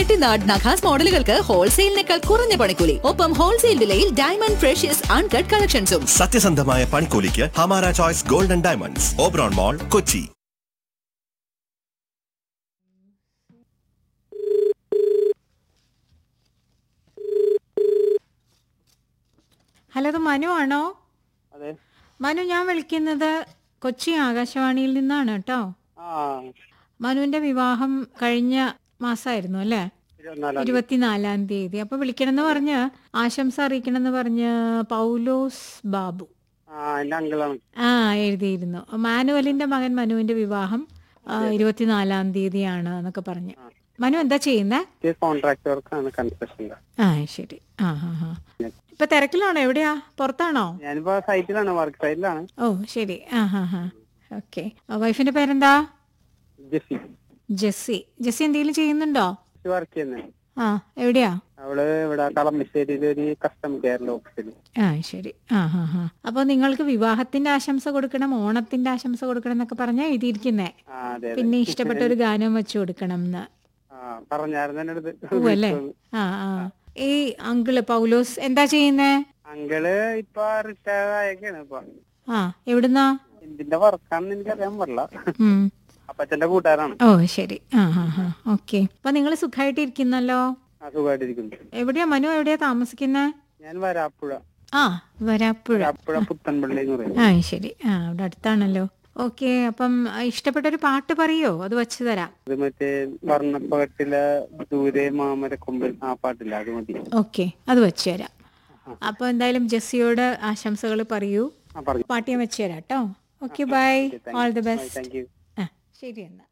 ചെട്ടിനാട് നഖാസ് മോഡലുകൾക്ക് ഹോൾസെയിലിനേക്കാൾ കുറഞ്ഞ പണിക്കൂലി ഒപ്പം ഹോൾസെയിൽ വിലയിൽ ഡയമണ്ട് ഫ്രഷ്യസ് അൺകട്ട് കളക്ഷൻസും സത്യസന്ധമായ പണിക്കൂലിക്ക് Hamara choice golden diamonds Oberon mall Kochi hello ഇത് മനു ആണോ അതെ മനു ഞാൻ വിളിക്കുന്നത് കൊച്ചി ആകാശവാണിയിൽ നിന്നാണ് കേട്ടോ ആ മനുവിന്റെ വിവാഹം കഴിഞ്ഞ മാസമായിരുന്നു അല്ലേ ഇരുപത്തിനാലാം തീയതി. ഇരുപത്തിനാലാം തീയതി അപ്പൊ വിളിക്കണമെന്ന് പറഞ്ഞ് ആശംസ അറിയിക്കണമെന്ന് പറഞ്ഞ് പൗലോസ് ബാബു ആ എന്റെ അങ്കിളാണ് ആ എഴുതിയിരുന്നു മാനുവലിന്റെ മകൻ മനുവിന്റെ വിവാഹം ആ, ഇരുപത്തിനാലാം തീയതിയാണ് എന്നൊക്കെ പറഞ്ഞ് മനു എന്താ ചെയ്യുന്നേ ഇത് കോൺട്രാക്ട് വർക്കാണ് കൺസ്ട്രക്ഷന്റെ ആ ശരി ആ ആ ആ ഇപ്പൊ തിരക്കിലാണോ എവിടെയാ പുറത്താണോ ഞാനിപ്പോ സൈറ്റിലാണ് വർക്ക് സൈറ്റിലാണ് ഓ ശരി ആ ഹാ ഹാ ഓക്കെ വൈഫിന്റെ പേരെന്താ ജെസ്സി ജെസ്സി ജെസ്സി എന്തെങ്കിലും ചെയ്യുന്നുണ്ടോ വർക്ക് ചെയ്യുന്നത് ആ എവിടെയാ അവള് ഇവിടെ കളമശ്ശേരിയിലെ ഒരു കസ്റ്റമർ കെയറിന്റെ ഓഫീസിൽ ആ ശരി ആ ഹാ ഹാ അപ്പൊ നിങ്ങൾക്ക് വിവാഹത്തിന്റെ ആശംസ കൊടുക്കണം ഓണത്തിന്റെ ആശംസ കൊടുക്കണം എന്നൊക്കെ പറഞ്ഞാ എഴുതിയിരിക്കുന്നേ ആ അതെ അതെ പിന്നെ ഇഷ്ടപ്പെട്ട ഒരു ഗാനം വെച്ചു കൊടുക്കണം എന്ന് ആ പറഞ്ഞായിരുന്നു എന്റെ അടുത്ത് ഓ അല്ലേ ആ ആ ഈ അങ്കിള് പൗലോസ് എന്താ ചെയ്യുന്നേ അങ്കിള് ഇപ്പൊ റിട്ടയർ ആയൊക്കെയാണ് ഇപ്പൊ ആ എവിടുന്നാ എന്തിന്റെ വർക്കാണെന്ന് എനിക്കറിയാൻ പാടില്ല ഉം. അപ്പച്ചന്റെ കൂട്ടുകാരാണ് ഓ ശരി ആ ഹാ ഹാ ഓക്കെ അപ്പൊ നിങ്ങൾ സുഖമായിട്ടിരിക്കുന്നല്ലോ ആ സുഖമായിട്ടിരിക്കുന്നു എവിടെയാ മനു എവിടെയാ താമസിക്കുന്നേ ഞാൻ വരാപ്പുഴ ആ വരാപ്പുഴ വരാപ്പുഴ പുത്തൻപള്ളി എന്ന് പറയും ആ ശരി ആ അവിടെ അടുത്താണല്ലോ ഓക്കെ അപ്പം ആ, ഇഷ്ടപ്പെട്ട ഒരു പാട്ട് പറയോ അത് വെച്ച് തരാം അത് മറ്റേ വർണ്ണപ്പകട്ടിലെ ദൂരെ മാമരക്കൊമ്പിൽ ആ പാട്ടില്ല അത് മതി ഓക്കെ അത് വെച്ച് തരാം അപ്പൊ എന്തായാലും ജെസ്സിയോട് ആശംസകൾ പറയൂ ആ പറഞ്ഞു പാട്ട് ഞാൻ വെച്ച് തരാം കേട്ടോ okay bye all the best thank you ആ ശരി എന്നാ